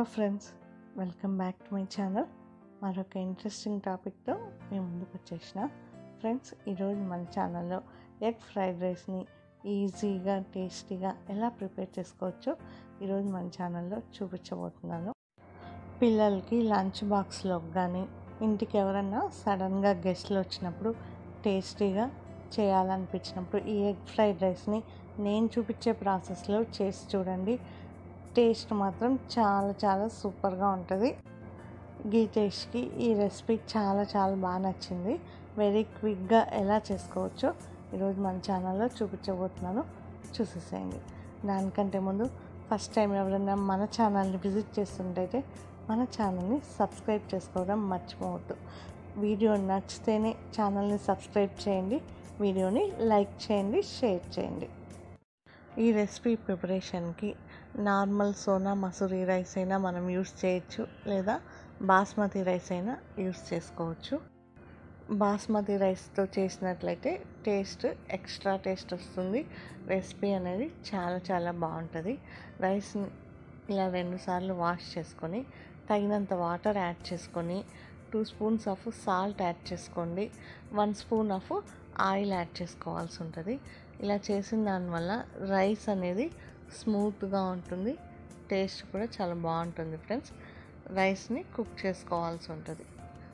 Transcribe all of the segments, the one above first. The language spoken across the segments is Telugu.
hello friends welcome back to my channel మరొక ఇంట్రెస్టింగ్ టాపిక్తో మేము ముందుకు వచ్చేసిన ఫ్రెండ్స్ ఈరోజు మన ఛానల్లో ఎగ్ ఫ్రైడ్ రైస్ని ఈజీగా టేస్టీగా ఎలా ప్రిపేర్ చేసుకోవచ్చో ఈరోజు మన ఛానల్లో చూపించబోతున్నాను పిల్లలకి లంచ్ బాక్స్లో కానీ ఇంటికి ఎవరన్నా సడన్గా గెస్ట్లు వచ్చినప్పుడు టేస్టీగా చేయాలనిపించినప్పుడు ఈ ఎగ్ ఫ్రైడ్ రైస్ని నేను చూపించే ప్రాసెస్లో చేసి చూడండి టేస్ట్ మాత్రం చాలా చాలా సూపర్గా ఉంటుంది గీ టేస్ట్కి ఈ రెసిపీ చాలా చాలా బాగా నచ్చింది వెరీ క్విక్గా ఎలా చేసుకోవచ్చో ఈరోజు మన ఛానల్లో చూపించబోతున్నాను చూసేసేయండి దానికంటే ముందు ఫస్ట్ టైం ఎవరైనా మన ఛానల్ని విజిట్ చేస్తుంటైతే మన ఛానల్ని సబ్స్క్రైబ్ చేసుకోవడం మర్చిపోవద్దు వీడియో నచ్చితేనే ఛానల్ని సబ్స్క్రైబ్ చేయండి వీడియోని లైక్ చేయండి షేర్ చేయండి ఈ రెసిపీ ప్రిపరేషన్కి నార్మల్ సోనా మసూరి రైస్ అయినా మనం యూస్ చేయొచ్చు లేదా బాస్మతి రైస్ అయినా యూస్ చేసుకోవచ్చు బాస్మతి రైస్తో చేసినట్లయితే టేస్ట్ ఎక్స్ట్రా టేస్ట్ వస్తుంది రెసిపీ అనేది చాలా చాలా బాగుంటుంది రైస్ని ఇలా రెండుసార్లు వాష్ చేసుకొని తగినంత వాటర్ యాడ్ చేసుకొని two spoons of salt add చేసుకోండి one spoon of oil add చేసుకోవాల్సి ఉంటుంది ఇలా చేసిన దానివల్ల రైస్ అనేది స్మూత్గా ఉంటుంది టేస్ట్ కూడా చాలా బాగుంటుంది ఫ్రెండ్స్ రైస్ని కుక్ చేసుకోవాల్సి ఉంటుంది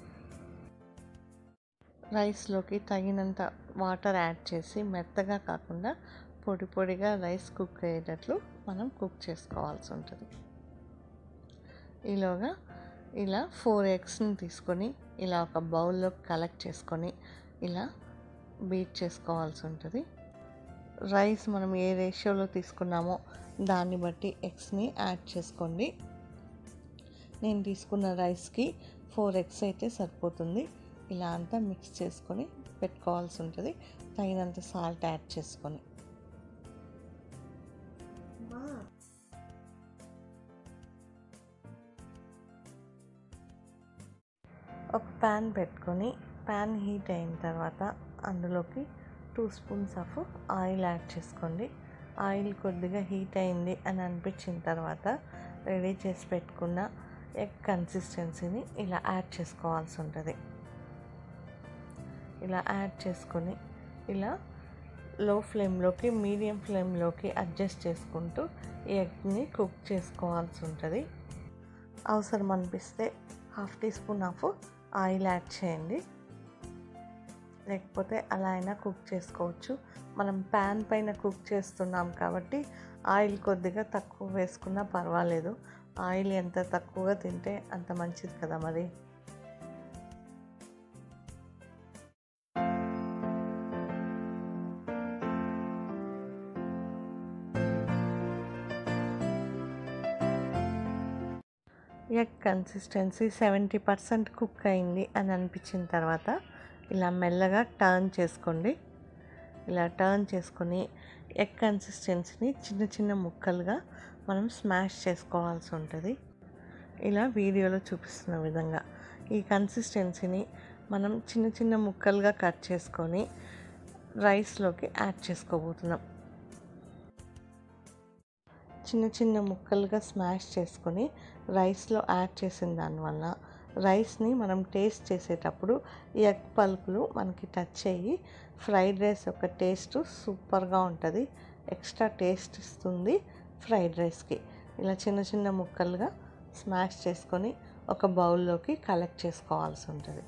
రైస్లోకి తగినంత వాటర్ యాడ్ చేసి మెత్తగా కాకుండా పొడి పొడిగా రైస్ కుక్ అయ్యేటట్లు మనం కుక్ చేసుకోవాల్సి ఉంటుంది ఈలోగా ఇలా ఫోర్ ఎగ్స్ని తీసుకొని ఇలా ఒక బౌల్లో కలెక్ట్ చేసుకొని ఇలా బీట్ చేసుకోవాల్సి ఉంటుంది రైస్ మనం ఏ రేషియోలో తీసుకున్నామో దాన్ని బట్టి ఎగ్స్ని యాడ్ చేసుకోండి నేను తీసుకున్న రైస్కి ఫోర్ ఎగ్స్ అయితే సరిపోతుంది ఇలా అంతా మిక్స్ చేసుకొని పెట్టుకోవాల్సి ఉంటుంది తగినంత సాల్ట్ యాడ్ చేసుకొని ఒక ప్యాన్ పెట్టుకొని ప్యాన్ హీట్ అయిన తర్వాత అందులోకి two spoons of oil add చేసుకోండి ఆయిల్ కొద్దిగా హీట్ అయింది అని అనిపించిన తర్వాత రెడీ చేసి పెట్టుకున్న ఎగ్ కన్సిస్టెన్సీని ఇలా యాడ్ చేసుకోవాల్సి ఉంటుంది ఇలా యాడ్ చేసుకొని ఇలా లో ఫ్లేమ్లోకి మీడియం ఫ్లేమ్లోకి అడ్జస్ట్ చేసుకుంటూ ఎగ్ని కుక్ చేసుకోవాల్సి ఉంటుంది అవసరం అనిపిస్తే half teaspoon of oil add చేయండి లేకపోతే అలా అయినా కుక్ చేసుకోవచ్చు మనం ప్యాన్ పైన కుక్ చేస్తున్నాం కాబట్టి ఆయిల్ కొద్దిగా తక్కువ వేసుకున్నా పర్వాలేదు ఆయిల్ ఎంత తక్కువగా తింటే అంత మంచిది కదా మరి egg consistency seventy percent cook అయింది అని అనిపించిన తర్వాత ఇలా మెల్లగా టర్న్ చేసుకోండి ఇలా టర్న్ చేసుకొని ఎగ్ కన్సిస్టెన్సీని చిన్న చిన్న ముక్కలుగా మనం స్మాష్ చేసుకోవాల్సి ఉంటుంది ఇలా వీడియోలో చూపిస్తున్న విధంగా ఈ కన్సిస్టెన్సీని మనం చిన్న చిన్న ముక్కలుగా కట్ చేసుకొని రైస్లోకి యాడ్ చేసుకోబోతున్నాం చిన్న చిన్న ముక్కలుగా స్మాష్ చేసుకొని రైస్లో యాడ్ చేసిన దానివల్ల రైస్ని మనం టేస్ట్ చేసేటప్పుడు ఎగ్ పలుకులు మనకి టచ్ అయ్యి ఫ్రైడ్ రైస్ యొక్క టేస్ట్ సూపర్గా ఉంటుంది ఎక్స్ట్రా టేస్ట్ ఇస్తుంది ఫ్రైడ్ రైస్కి ఇలా చిన్న చిన్న ముక్కలుగా స్మాష్ చేసుకొని ఒక బౌల్లోకి కలెక్ట్ చేసుకోవాల్సి ఉంటుంది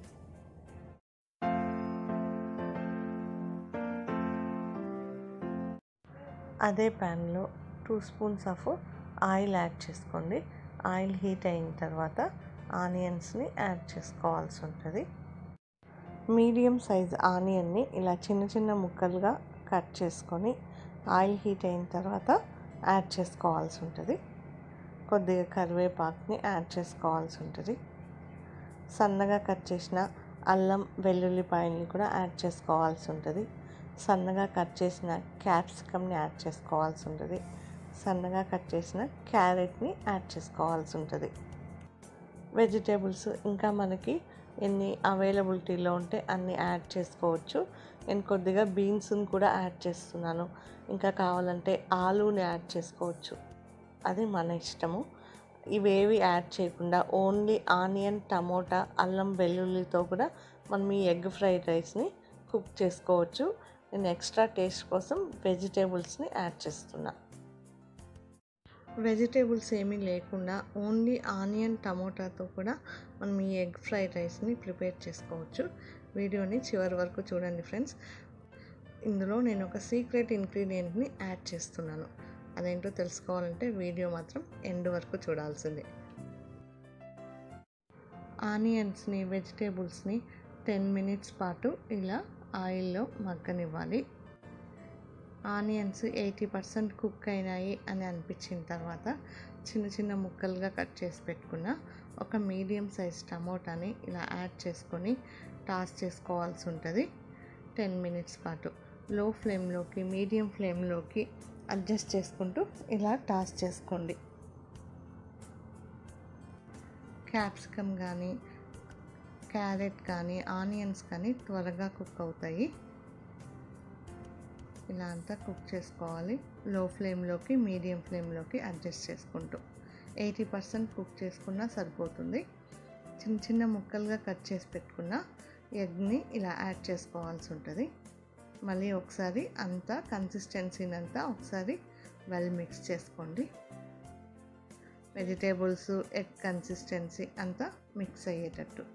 అదే ప్యాన్లో two spoons of oil add చేసుకోండి ఆయిల్ హీట్ అయిన తర్వాత ఆనియన్స్ని యాడ్ చేసుకోవాల్సి ఉంటుంది మీడియం సైజ్ ఆనియన్ని ఇలా చిన్న చిన్న ముక్కలుగా కట్ చేసుకొని ఆయిల్ హీట్ అయిన తర్వాత యాడ్ చేసుకోవాల్సి ఉంటుంది కొద్దిగా కరివేపాకుని యాడ్ చేసుకోవాల్సి ఉంటుంది సన్నగా కట్ చేసిన అల్లం వెల్లుల్లిపాయల్ని కూడా యాడ్ చేసుకోవాల్సి ఉంటుంది సన్నగా కట్ చేసిన క్యాప్సికమ్ని యాడ్ చేసుకోవాల్సి ఉంటుంది సన్నగా కట్ చేసిన క్యారెట్ని యాడ్ చేసుకోవాల్సి ఉంటుంది వెజిటేబుల్స్ ఇంకా మనకి ఎన్ని అవైలబిలిటీలో ఉంటే అన్ని యాడ్ చేసుకోవచ్చు నేను కొద్దిగా బీన్స్ని కూడా యాడ్ చేస్తున్నాను ఇంకా కావాలంటే ఆలూని యాడ్ చేసుకోవచ్చు అది మన ఇష్టము ఇవేవి యాడ్ చేయకుండా ఓన్లీ ఆనియన్ టమోటా అల్లం వెల్లుల్లితో కూడా మనం ఈ ఎగ్ ఫ్రైడ్ రైస్ని కుక్ చేసుకోవచ్చు నేను ఎక్స్ట్రా టేస్ట్ కోసం వెజిటేబుల్స్ని యాడ్ చేస్తున్నా వెజిటేబుల్స్ ఏమీ లేకుండా ఓన్లీ ఆనియన్ టమోటాతో కూడా మనం ఈ ఎగ్ ఫ్రైడ్ రైస్ని ప్రిపేర్ చేసుకోవచ్చు వీడియోని చివరి వరకు చూడండి ఫ్రెండ్స్ ఇందులో నేను ఒక సీక్రెట్ ఇంగ్రీడియంట్ని యాడ్ చేస్తున్నాను అదేంటో తెలుసుకోవాలంటే వీడియో మాత్రం ఎండ్ వరకు చూడాల్సిందే ఆనియన్స్ని వెజిటేబుల్స్ని టెన్ మినిట్స్ పాటు ఇలా ఆయిల్లో మగ్గనివ్వాలి ఆనియన్స్ ఎయిటీ పర్సెంట్ కుక్ అయినాయి అని అనిపించిన తర్వాత చిన్న చిన్న ముక్కలుగా కట్ చేసి పెట్టుకున్న ఒక మీడియం సైజ్ టమోటాని ఇలా యాడ్ చేసుకొని టాస్ చేసుకోవాల్సి ఉంటుంది టెన్ మినిట్స్ పాటు లో ఫ్లేమ్లోకి మీడియం ఫ్లేమ్లోకి అడ్జస్ట్ చేసుకుంటూ ఇలా టాస్ చేసుకోండి క్యాప్సికమ్ కానీ క్యారెట్ కానీ ఆనియన్స్ కానీ త్వరగా కుక్ అవుతాయి ఇలా అంతా కుక్ చేసుకోవాలి లో ఫ్లేమ్లోకి మీడియం ఫ్లేమ్లోకి అడ్జస్ట్ చేసుకుంటూ ఎయిటీ పర్సెంట్ కుక్ చేసుకున్నా సరిపోతుంది చిన్న చిన్న ముక్కలుగా కట్ చేసి పెట్టుకున్న ఎగ్ని ఇలా యాడ్ చేసుకోవాల్సి ఉంటుంది మళ్ళీ ఒకసారి అంతా కన్సిస్టెన్సీని అంతా ఒకసారి వెల్ మిక్స్ చేసుకోండి వెజిటేబుల్స్ ఎగ్ కన్సిస్టెన్సీ అంతా మిక్స్ అయ్యేటట్టు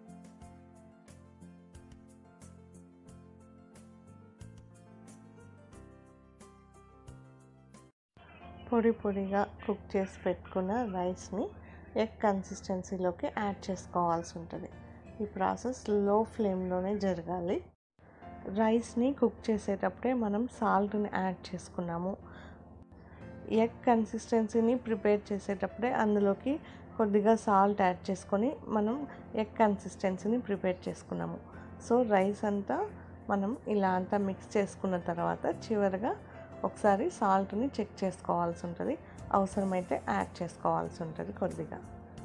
పొడి పొడిగా కుక్ చేసి పెట్టుకున్న రైస్ని ఎగ్ కన్సిస్టెన్సీలోకి యాడ్ చేసుకోవాల్సి ఉంటుంది ఈ ప్రాసెస్ లో ఫ్లేమ్లోనే జరగాలి రైస్ని కుక్ చేసేటప్పుడే మనం సాల్ట్ని యాడ్ చేసుకున్నాము ఎగ్ కన్సిస్టెన్సీని ప్రిపేర్ చేసేటప్పుడే అందులోకి కొద్దిగా సాల్ట్ యాడ్ చేసుకొని మనం ఎగ్ కన్సిస్టెన్సీని ప్రిపేర్ చేసుకున్నాము సో రైస్ అంతా మనం ఇలా అంతా మిక్స్ చేసుకున్న తర్వాత చివరిగా ఒకసారి సాల్ట్ని చెక్ చేసుకోవాల్సి ఉంటుంది అవసరమైతే యాడ్ చేసుకోవాల్సి ఉంటుంది కొద్దిగా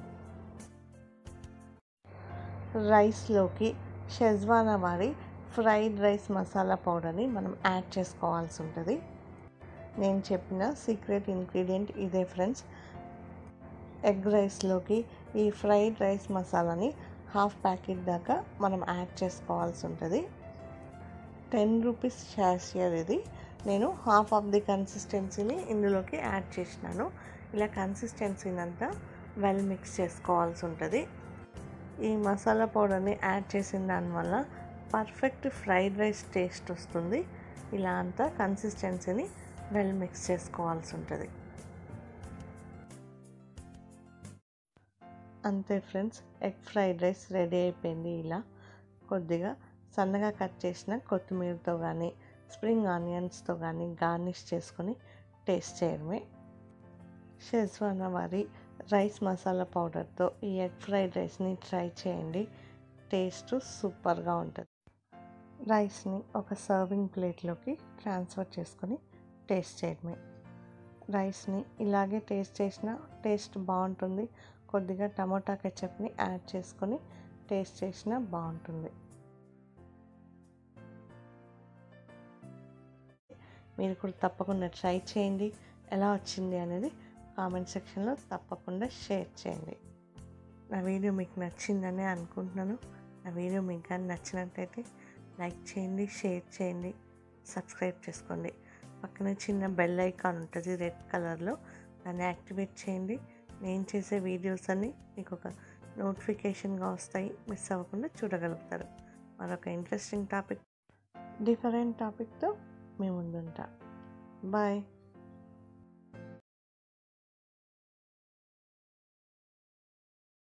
రైస్లోకి షెజ్వానా వారి ఫ్రైడ్ రైస్ మసాలా పౌడర్ని మనం యాడ్ చేసుకోవాల్సి ఉంటుంది నేను చెప్పిన సీక్రెట్ ఇంగ్రీడియంట్ ఇదే ఫ్రెండ్స్ ఎగ్ రైస్లోకి ఈ ఫ్రైడ్ రైస్ మసాలాని హాఫ్ ప్యాకెట్ దాకా మనం యాడ్ చేసుకోవాల్సి ఉంటుంది టెన్ రూపీస్ షాషియర్ ఇది నేను హాఫ్ ఆఫ్ ది కన్సిస్టెన్సీని ఇందులోకి యాడ్ చేసినాను ఇలా కన్సిస్టెన్సీని అంతా వెల్ మిక్స్ చేసుకోవాల్సి ఉంటుంది ఈ మసాలా పౌడర్ని యాడ్ చేసిన దానివల్ల పర్ఫెక్ట్ ఫ్రైడ్ రైస్ టేస్ట్ వస్తుంది ఇలా అంతా కన్సిస్టెన్సీని వెల్ మిక్స్ చేసుకోవాల్సి ఉంటుంది అంతే friends egg fried rice ready అయిపోయింది ఇలా కొద్దిగా సన్నగా కట్ చేసిన కొత్తిమీరతో కానీ స్ప్రింగ్ ఆనియన్స్తో కానీ గార్నిష్ చేసుకొని టేస్ట్ చేయడమే షెజ్వానా వారి రైస్ మసాలా పౌడర్తో ఈ ఎగ్ ఫ్రైడ్ రైస్ని ట్రై చేయండి టేస్ట్ సూపర్గా ఉంటుంది రైస్ని ఒక సర్వింగ్ ప్లేట్లోకి ట్రాన్స్ఫర్ చేసుకొని టేస్ట్ చేయడమే రైస్ని ఇలాగే టేస్ట్ చేసిన టేస్ట్ బాగుంటుంది కొద్దిగా టమోటా కెచప్ని యాడ్ చేసుకొని టేస్ట్ చేసినా బాగుంటుంది మీరు కూడా తప్పకుండా ట్రై చేయండి ఎలా వచ్చింది అనేది కామెంట్ సెక్షన్లో తప్పకుండా షేర్ చేయండి నా వీడియో మీకు నచ్చిందని అనుకుంటున్నాను నా వీడియో మీకు కానీ నచ్చినట్టయితే లైక్ చేయండి షేర్ చేయండి సబ్స్క్రైబ్ చేసుకోండి పక్కన చిన్న బెల్ ఐకాన్ ఉంటుంది రెడ్ కలర్లో దాన్ని యాక్టివేట్ చేయండి నేను చేసే వీడియోస్ అన్నీ మీకు ఒక నోటిఫికేషన్గా వస్తాయి మిస్ అవ్వకుండా చూడగలుగుతారు మరొక ఇంట్రెస్టింగ్ టాపిక్ డిఫరెంట్ టాపిక్తో మీ ముందుంటా బాయ్